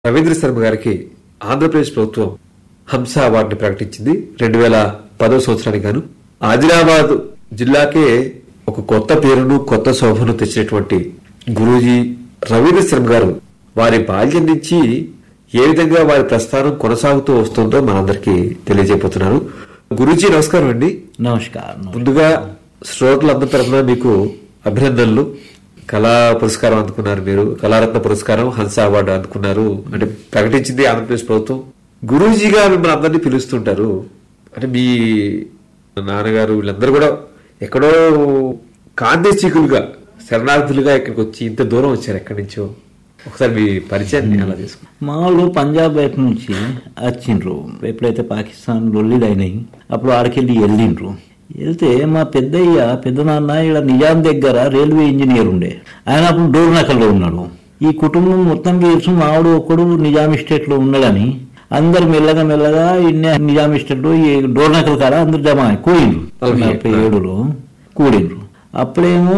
రవీంద్ర శర్మ గారికి ఆంధ్రప్రదేశ్ ప్రభుత్వం హంస అవార్డుని ప్రకటించింది రెండు వేల పదో సంవత్సరానికి గాను ఆదిలాబాద్ జిల్లాకే ఒక కొత్త పేరును కొత్త శోభను తెచ్చినటువంటి గురూజీ రవీంద్ర శర్మ గారు వారి బాల్యం నుంచి ఏ విధంగా వారి ప్రస్థానం కొనసాగుతూ వస్తుందో మనందరికీ తెలియజేయబోతున్నారు గురూజీ నమస్కారం అండి నమస్కారం ముందుగా శ్రోతలందరి తరఫున మీకు అభినందనలు కళా పురస్కారం అందుకున్నారు మీరు కళారత్న పురస్కారం హంస అవార్డు అందుకున్నారు అంటే ప్రకటించింది ఆంధ్రప్రదేశ్ ప్రభుత్వం గురూజీగా మిమ్మల్ని అందరినీ పిలుస్తుంటారు అంటే మీ నాన్నగారు వీళ్ళందరూ కూడా ఎక్కడో కాందేశీకులుగా శరణార్థులుగా ఇక్కడికి వచ్చి ఇంత దూరం వచ్చారు ఎక్కడి నుంచో ఒకసారి మీ పరిచయాన్ని అలా తీసుకున్నాం మా వాళ్ళు పంజాబ్ వైపు నుంచి వచ్చిండ్రు ఎప్పుడైతే పాకిస్తాన్ లొల్లిలు అయినాయి అప్పుడు ఆడికెళ్ళి వెళ్ళిండ్రు వెళ్తే మా పెద్దయ్య పెద్ద నాన్న ఇక్కడ నిజాం దగ్గర రైల్వే ఇంజనీర్ ఉండే ఆయన అప్పుడు డోర్నకల్లో ఉన్నాడు ఈ కుటుంబం మొత్తం తెలుసు మావాడు ఒకడు నిజాం ఎస్టేట్ లో ఉన్నాడని అందరు మెల్లగా మెల్లగా ఇన్ని నిజాం ఎస్టేట్ లో ఈ డోర్నకల్ కాడ అందరు జమ అయ్యి కూడిండ్రు Okay. నలభై ఏడులో కూడిండ్రు అప్పుడేమో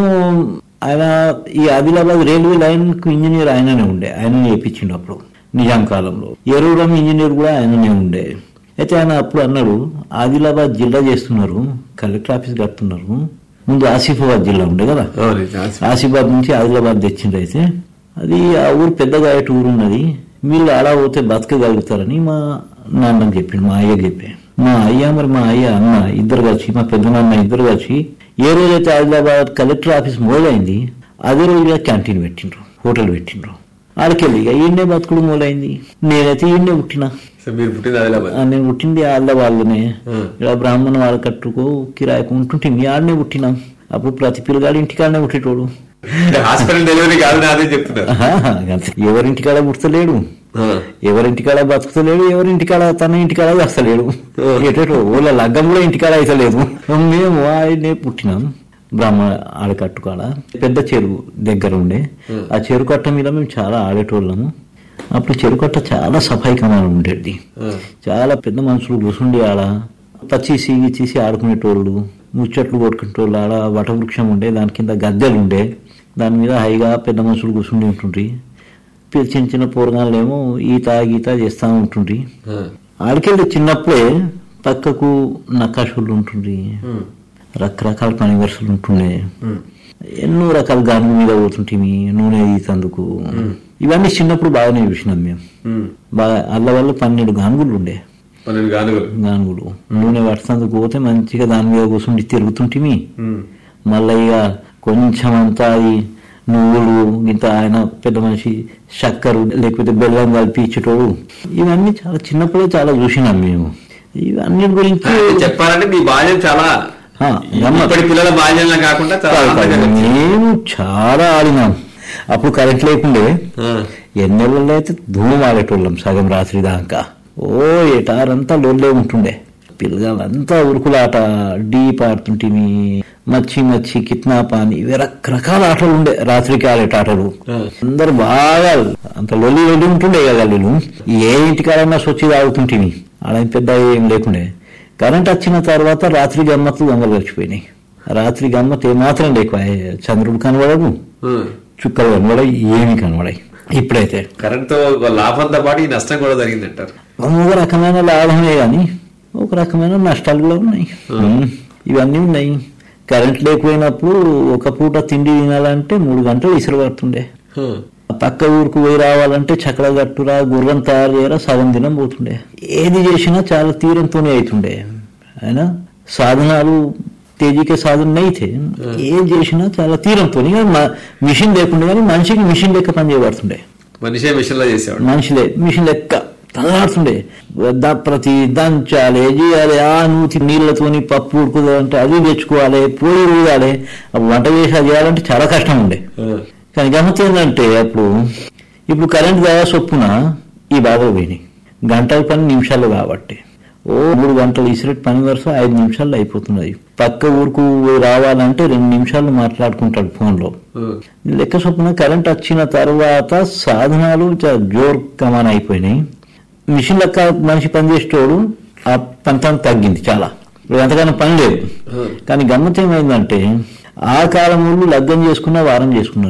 ఆయన ఈ ఆదిలాబాద్ రైల్వే లైన్ కు ఇంజనీర్ ఆయననే ఉండే ఆయన చేయించిండు అప్పుడు నిజాం కాలంలో ఎరువురం ఇంజనీర్ కూడా ఆయననే ఉండే అయితే ఆయన అప్పుడు అన్నాడు ఆదిలాబాద్ జిల్లా చేస్తున్నారు కలెక్టర్ ఆఫీస్ కడుతున్నారు ముందు ఆసిఫాబాద్ జిల్లా ఉండే కదా ఆసిఫాబాద్ నుంచి ఆదిలాబాద్ తెచ్చిండు అయితే అది ఆ ఊరు పెద్దగా అయ్యేటి ఊరు ఉన్నది వీళ్ళు అలా పోతే బతకగలుగుతారని మా నాన్నకి చెప్పిండు మా అయ్యకి చెప్పి మా అయ్య మరి మా అయ్య అన్న ఇద్దరు కలిసి మా పెద్ద నాన్న ఇద్దరు కలిసి ఏ రోజైతే ఆదిలాబాద్ కలెక్టర్ ఆఫీస్ మొదలైంది అదే రోజుగా క్యాంటీన్ పెట్టిండ్రు హోటల్ పెట్టిండ్రు ఆడికెళ్ళి ఇక ఈయనే బతుకుడు మొదలైంది నేనైతే ఈయనే పుట్టినా సో మీరు పుట్టింది ఆదిలాబాద్ ఆ, నేను పుట్టింది ఆళ్ళ వాళ్ళనే Hmm. ఇలా బ్రాహ్మణ వాళ్ళ కట్టుకో కిరాయికు ఉంటుంటే మీ ఆడనే పుట్టినాం అప్పుడు ప్రతి పిల్లగాడు ఇంటికాడనే పుట్టేటోడు హాస్పిటల్ డెలివరీ కాదని అదే చెప్తున్నారు ఆహా, అంతే. ఎవరింటికాడ పుట్టలేడు ఆ. ఎవరింటికాడ బతుకుతలేడు ఎవరింటికాడ తన ఇంటికాడ వస్తలేడు Oh. ఎటో వాళ్ళ లగ్గం కూడా ఇంటికాడ అయితలేదు మేము ఆయనే పుట్టినాం బ్రాహ్మణ ఆడకట్టుకాడ పెద్ద చెరువు దగ్గర ఉండే ఆ చెరువు కట్ట మీద మేము చాలా ఆడేటోళ్ళము అప్పుడు చెరువు కట్ట చాలా సఫాయికమానం ఉండేది ఆ. చాలా పెద్ద మనుషులు కూర్చుండి ఆడ పచ్చిసి గిచ్చిసి ఆడుకునేటోళ్ళు ముచ్చట్లు కొట్టుకునేటోళ్ళు ఆడ వటవృక్షం ఉండే దాని కింద గద్దెలు ఉండే దాని మీద హైగా పెద్ద మనుషులు కూర్చుండి ఉంటుండ్రి పిల్ల- చిన్న చిన్న పోరగాళ్ళేమో ఈత గీత చేస్తూ ఉంటుండ్రి ఆ. ఆడికెళ్ళి చిన్నప్పుడే పక్కకు నక్కాషులు ఉంటుండ్రి ఉమ్. రకరకాల పని వరుసలు ఉంటుండే ఉమ్. ఎన్నో రకాల గానుగ మీద పోతుంటిమి నూనె తీసేందుకు ఇవన్నీ చిన్నప్పుడు బాగానే చూసినాం మేము ఉమ్. బాగా అల్ల వల్ల పన్నెండు గానుగులు ఉండే పన్నెండు గానుగలు గానుగులు నూనె పడుతుందుకు పోతే మంచిగా దాని మీద కూర్చుండి తిరుగుతుంటిమి ఉమ్. మళ్ళీ ఇక కొంచెం అంతా ఈ నువ్వులు ఇంత ఆయన పెద్ద మనిషి చక్కెర లేకపోతే బెల్లం కలిపి ఇచ్చేటోడు ఇవన్నీ చాలా చిన్నప్పుడే చాలా చూసినాం మేము ఇవన్నీ గురించి అంటే చెప్పాలంటే మీ బాల్యం చాలా ఆ, గమ్మత్. ఇప్పటి పిల్లల బాల్యంలా కాకుండా చాలా కాదు, కాదు. ఆనందంగా గడిచింది. మేము చాలా ఆడినాం అప్పుడు కరెంట్ లేకుండే ఆ. ఎన్నెళ్ళలో అయితే ధూమం ఆడేటోళ్ళం సగం రాత్రి దాకా ఓ ఎటారంతా లొల్లే ఉంటుండే పిల్లగాళ్ళంతా ఉరుకులాట డీప్ ఆడుతుంటివి మచ్చి మచ్చి కిత్నాప్ అని ఇవి రకరకాల ఆటలు ఉండే రాత్రికి ఆడేట ఆటలు ఆ. అందరు బాగా అంత లొల్లి లొల్లి ఉంటుండే కదా వీళ్ళు ఏ ఇంటికాడన్నా స్వచ్చి తాగుతుంటివి ఆడ పెద్ద ఏం లేకుండే కరెంట్ వచ్చిన తర్వాత రాత్రి గమ్మత్తు దొంగలు కలిసిపోయినాయి రాత్రి గమ్మత్ ఏమాత్రం లేకు చంద్రుడు కనబడదు ఆ. చుక్కలు కనబడాయి ఏమి కనబడాయి ఇప్పుడైతే కరెంట్ తో లాభంతో పాటు ఈ నష్టం కూడా జరిగింది అంటారు ఒక రకమైన లాభమే కానీ ఒక రకమైన నష్టాలు కూడా ఉన్నాయి ఉమ్, ఇవన్నీ ఉన్నాయి కరెంట్ లేకపోయినప్పుడు ఒక పూట తిండి తినాలంటే మూడు గంటలు ఇసురు పడుతుండే ఆ. పక్క ఊరికి పోయి రావాలంటే చక్ర గట్టురా గుర్రం తయారు చేయరా సగం దినం పోతుండే ఏది చేసినా చాలా తీరంతోనే అవుతుండే అయినా సాధనాలు తేజీకే సాధన అయితే ఏది చేసినా చాలా తీరంతో మిషన్ లేకుండా కానీ మనిషికి మిషన్ లెక్క పని చేయబడుతుండే మనిషే మిషన్ లో చేసేవాడు మనుషులే మిషన్ లెక్క తలాడుతుండే దా- ప్రతి దంచాలి చేయాలి ఆ నూతి నీళ్లతోని పప్పు ఉడుకుదంటే అది తెచ్చుకోవాలి పొడి ఊదాలి అప్పుడు వంట చేసి అది చేయాలంటే చాలా కష్టం ఉండే ఆ. కానీ గమత ఏంటంటే అప్పుడు ఇప్పుడు కరెంట్ దయా చొప్పున ఈ బాధలు పోయినాయి గంటల పని నిమిషాలు కాబట్టి ఓ మూడు గంటలు ఇసిరెట్ పని వరుస ఐదు నిమిషాల్లో అయిపోతున్నది పక్క ఊరుకు రావాలంటే రెండు నిమిషాలు మాట్లాడుకుంటాడు ఫోన్లో ఆ. లెక్క చొప్పున కరెంట్ వచ్చిన తర్వాత సాధనాలు చాలా జోర్ కమాన్ అయిపోయినాయి మిషన్ లెక్క మనిషి పనిచేసేటోడు ఆ పంతం తగ్గింది చాలా ఇప్పుడు అంతగానో పని లేదు ఆ. కానీ గమ్మత్ ఏమైందంటే ఆ కాలం వాళ్ళు లగ్గం చేసుకున్న వారం చేసుకున్నారు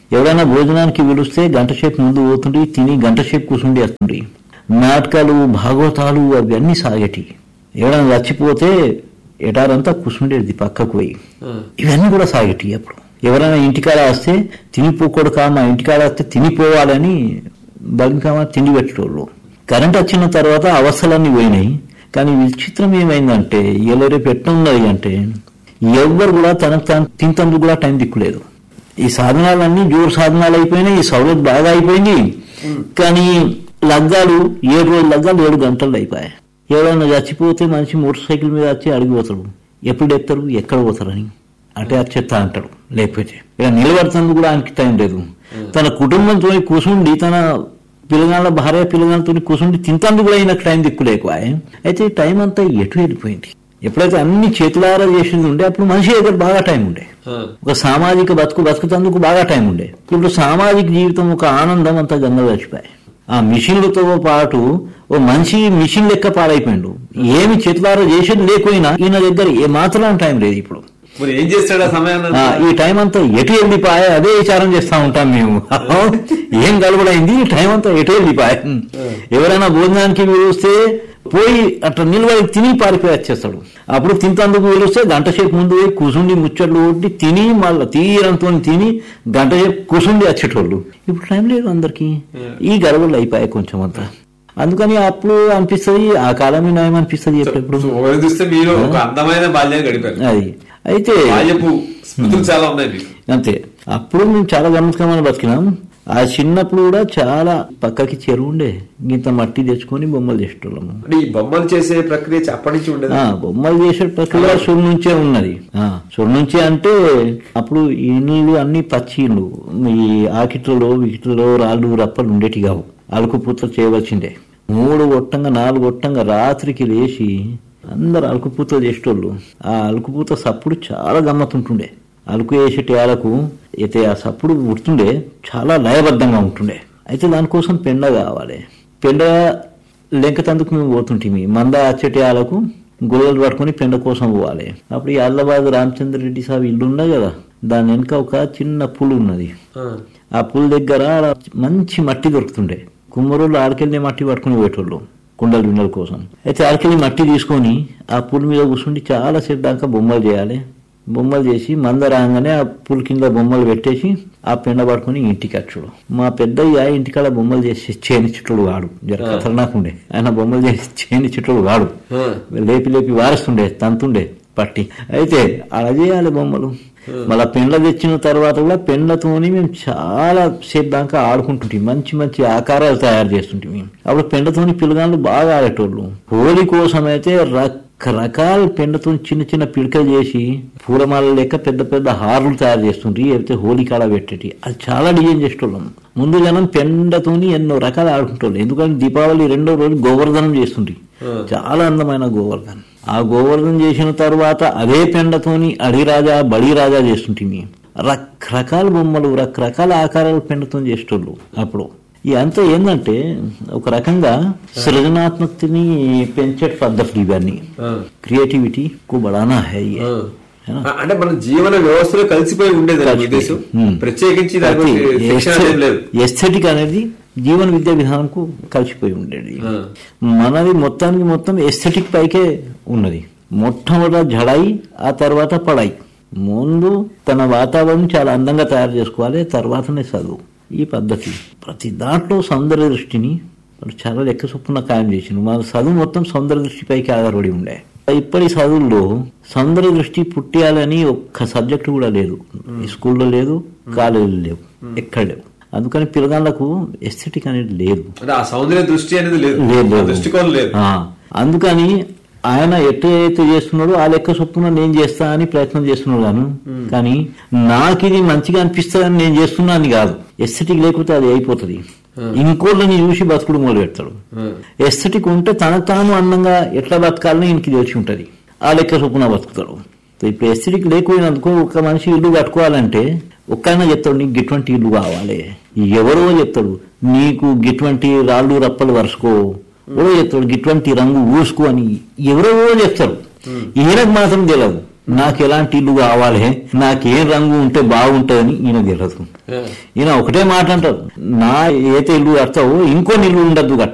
ఎవరైనా భోజనానికి పిలిస్తే గంట సేపు ముందు పోతుండి తిని గంట సేపు కూర్చుండి వస్తుండ్రి నాటకాలు భాగవతాలు అవన్నీ సాగేటి ఎవరైనా చచ్చిపోతే ఎటారంతా కూర్చుండేది పక్కకు పోయి ఇవన్నీ కూడా సాగేటి అప్పుడు ఎవరైనా ఇంటికాడ వస్తే తినిపోకూడక మా ఇంటికాడ వస్తే తినిపోవాలని బలికామ తిండి పెట్టేటోళ్ళు కరెంట్ వచ్చిన తర్వాత అవస్థలన్నీ పోయినాయి కానీ విచిత్రం ఏమైందంటే ఇలా రేపు ఎట్లున్నది అంటే ఎవ్వరు కూడా తనకు తాను తింతందుకు కూడా టైం దిక్కులేదు ఈ సాధనాలన్నీ జోరు సాధనాలు అయిపోయినాయి ఈ సౌలభ్యం బాగా అయిపోయింది కానీ లగ్గాలు ఏడు రోజుల లగ్గాలు ఏడు గంటలు అయిపోయాయి ఎవరైనా చచ్చిపోతే మనిషి మోటార్ సైకిల్ మీద వచ్చి అడిగిపోతాడు ఎప్పుడు ఎత్తారు ఎక్కడ పోతారని అటే వచ్చేస్తా అంటాడు లేకపోతే ఇక నిలబడుతుంది కూడా ఆయనకి టైం లేదు తన కుటుంబంతో కూర్చుండి తన పిల్లగాళ్ళ భార్య పిల్లగాళ్ళతో కూర్చుండి తింటాందుకు కూడా ఆయనకు టైం దిక్కు లేకు అయితే ఈ టైం అంతా ఎటు వెళ్ళిపోయింది ఎప్పుడైతే అన్ని చేతులారా చేసింది ఉండే అప్పుడు మనిషి దగ్గర బాగా టైం ఉండే ఒక సామాజిక బతుకు బతుకుతందుకు బాగా టైం ఉండే ఇప్పుడు సామాజిక జీవితం ఒక ఆనందం అంతా గంగ వచ్చిపోయాయి ఆ మిషన్లతో పాటు ఓ మనిషి మిషన్ లెక్క పాడైపోయిండు ఏమి చేతులారా చేసేది లేకపోయినా ఈయన దగ్గర ఏ మాత్రం టైం లేదు ఇప్పుడు మరి ఏం చేస్తాడు ఆ సమయాన్ని ఆ, ఈ టైం అంతా ఎటు వెళ్ళిపోయా అదే విచారం చేస్తా ఉంటాం మేము ఏం గడబడైంది ఈ టైం అంతా ఎటు వెళ్ళిపోయా ఎవరైనా భోజనానికి పిలిస్తే పోయి అట్లా నిలబడి తిని పారిపోయి వచ్చేస్తాడు అప్పుడు తింతందుకు పిలిస్తే గంట సేపు ముందు పోయి కూసుండి ముచ్చట్లు కొట్టి తిని మళ్ళీ తీరంతో తిని గంట సేపు కూసుండి వచ్చేటోళ్ళు ఇప్పుడు టైం లేదు అందరికి ఈ గడబలు అయిపోయాయి కొంచెం అంతా అందుకని అప్పుడు అనిపిస్తుంది ఆ కాలమే నయం అనిపిస్తుంది ఎప్పుడెప్పుడు సో ఒకరిని చూస్తే మీరు ఒక అందమైన బాల్యాన్ని గడిపారు అది అయితే బాల్యపు స్మృతులు చాలా ఉన్నాయి మీకు అంతే అప్పుడు మేము చాలా గమ్మత్కరమైన బతికినాం ఆ చిన్నప్పుడు కూడా చాలా పక్కకి చెరువు ఉండే ఇంత మట్టి తెచ్చుకొని బొమ్మలు చేసేటోళ్ళము అంటే ఈ బొమ్మలు చేసే ప్రక్రియ అప్పటి నుంచి ఉండేది ఆ, బొమ్మలు చేసే ప్రక్రియ సుర్ నుంచే ఉన్నది ఆ, సుర్ నుంచే అంటే అప్పుడు ఈ ఇళ్ళు అన్ని పచ్చి ఇళ్ళు ఈ ఆకిట్లలో వికిట్లలో రాళ్ళు రప్పలు ఉండేటి కావు అలుకు పూత చేయవలసిందే మూడు గొట్టంగా నాలుగు గొట్టంగా రాత్రికి లేచి అందరు అలుకుపూత చేసేటోళ్ళు ఆ అలుకుపూత సప్పుడు చాలా గమ్మత్తుంటుండే అలుకు వేసేటి ఆలకు అయితే ఆ సప్పుడు పుడుతుండే చాలా లయబద్ధంగా ఉంటుండే అయితే దానికోసం పెండ కావాలి పెండ లెంకతందుకు మేము పోతుంటిమి మంద అచ్చటి ఆలకు గుల్లలు పట్టుకొని పెండ కోసం పోవాలి అప్పుడు ఈ ఆదిలాబాద్ రామచంద్ర రెడ్డి సాబ్ ఇల్లు ఉన్నది కదా దాని వెనుక ఒక చిన్న పులు ఉన్నది ఆ పుల్ దగ్గర ఆడ మంచి మట్టి దొరుకుతుండే కుమ్మరోళ్ళు ఆడికెళ్ళి మట్టి పట్టుకుని పోయేటోళ్ళు కుండలు బిండల కోసం అయితే ఆడికెళ్ళి మట్టి తీసుకొని ఆ పుల్ మీద కూర్చుండి చాలా సేపు దాకా బొమ్మలు చేయాలి బొమ్మలు చేసి మంద రాగానే ఆ పుల్ కింద బొమ్మలు పెట్టేసి ఆ పెండ పట్టుకుని ఇంటికి వచ్చుడు మా పెద్దయ్య ఇంటికాడ బొమ్మలు చేసి చేనిచ్చుటోడు వాడు జర ఖతర్నాకుండే ఆయన బొమ్మలు చేసి చేనిచ్చుటోడు వాడు లేపి లేపి వారుస్తుండే తంతుండే పట్టి అయితే అలా చేయాలి బొమ్మలు మళ్ళా పెండ్ల తెచ్చిన తర్వాత కూడా పెండ్లతోని మేము చాలా సేపు దాకా ఆడుకుంటుంటాం మంచి మంచి ఆకారాలు తయారు చేస్తుంటాం మేము అప్పుడు పెండతోని పిల్లగాళ్ళు బాగా ఆడేటోళ్ళు హోలీ కోసం అయితే రకరకాల పెండతో చిన్న చిన్న పిడకలు చేసి పూలమాల లెక్క పెద్ద పెద్ద హార్లు తయారు చేస్తుండ్రి అయితే హోలీ కాడ పెట్టేటి అది చాలా డిజైన్ చేసేటోళ్ళం ముందు జనం పెండతోని ఎన్నో రకాలు ఆడుకుంటోళ్ళు ఎందుకంటే దీపావళి రెండో రోజు గోవర్ధనం చేస్తుండ్రి చాలా అందమైన గోవర్ధనం ఆ గోవర్ధనం చేసిన తర్వాత అదే పెండతోని అడిరాజా బడిరాజా చేస్తుంటుంది రకరకాల బొమ్మలు రకరకాల ఆకారాల పెండతో చేసేటోళ్ళు అప్పుడు ఇదంతా ఏంటంటే ఒక రకంగా సృజనాత్మకతని పెంచే పద్ధతులు ఇవన్నీ క్రియేటివిటీ కు బడానా హై ये. అంటే మన జీవన వ్యవస్థలో కలిసిపోయి ఉండేది నా ఉద్దేశం Hmm. ప్రత్యేకించి దాని గురించి శిక్షణ అనేది లేదు ఎస్థెటిక్ అనేది జీవన విద్యా విధానంకు కలిసిపోయి ఉండేది ఆ. మనది మొత్తానికి మొత్తం ఎస్థెటిక్ పైకే ఉన్నది మొట్టమొదట జడాయి ఆ తర్వాత పడాయి ముందు తన వాతావరణం చాలా అందంగా తయారు చేసుకోవాలి తర్వాతనే చదువు ఈ పద్ధతి ప్రతి దాంట్లో సౌందర్య దృష్టిని వాడు చాలా లెక్క చొప్పున ఖాయం చేసిండు మన చదువు మొత్తం సౌందర్య దృష్టిపైకి ఆధారపడి ఉండే ఇప్పటి చదువుల్లో సౌందర్య దృష్టి పుట్టియాలని ఒక్క సబ్జెక్టు కూడా లేదు ఈ స్కూల్లో లేదు కాలేజీలో లేవు ఎక్కడ లేవు అందుకని పిల్లగాళ్ళకు ఎస్థెటిక్ అనేది లేదు అంటే ఆ సౌందర్య దృష్టి అనేది లేదు లేదు, ఆ లేదు. దృష్టికోణం లేదు ఆ, అందుకని ఆయన ఎట్లయితే చేస్తున్నాడో ఆ లెక్క చొప్పున నేను చేస్తా అని ప్రయత్నం చేస్తున్నాడు గాను కానీ నాకు ఇది మంచిగా అనిపిస్తుందని నేను చేస్తున్నా అని కాదు ఎస్థెటిక్ లేకపోతే అది అయిపోతుంది ఇంకోళ్ళని చూసి బతుకుడు మొదలు పెడతాడు ఎస్థెటిక్ ఉంటే తనకు తాను అందంగా ఎట్లా బతకాలని ఇంటికి తెలిసి ఉంటది ఆ లెక్క చొప్పున బతుకుతాడు ఇప్పుడు ఎస్థెటిక్ లేకపోయినందుకు ఒక మనిషి ఇల్లు కట్టుకోవాలంటే ఒక్కైనా చెప్తాడు నీకు గిటువంటి ఇల్లు కావాలి ఎవరో చెప్తాడు నీకు గిటువంటి రాళ్ళు రప్పలు వరుసుకో ఎవరో చెప్తాడు గిటువంటి రంగు ఊసుకో అని ఎవరో చెప్తారు ఈయనకు మాత్రం తెలియదు నాకు ఎలాంటి ఇల్లు కావాలి నాకేం రంగు ఉంటే బాగుంటుందని ఈయన తెలియదు ఈయన ఒకటే మాట అంటారు నా ఏతే ఇల్లు కడతావో ఇంకో ఇల్లు ఉండద్దు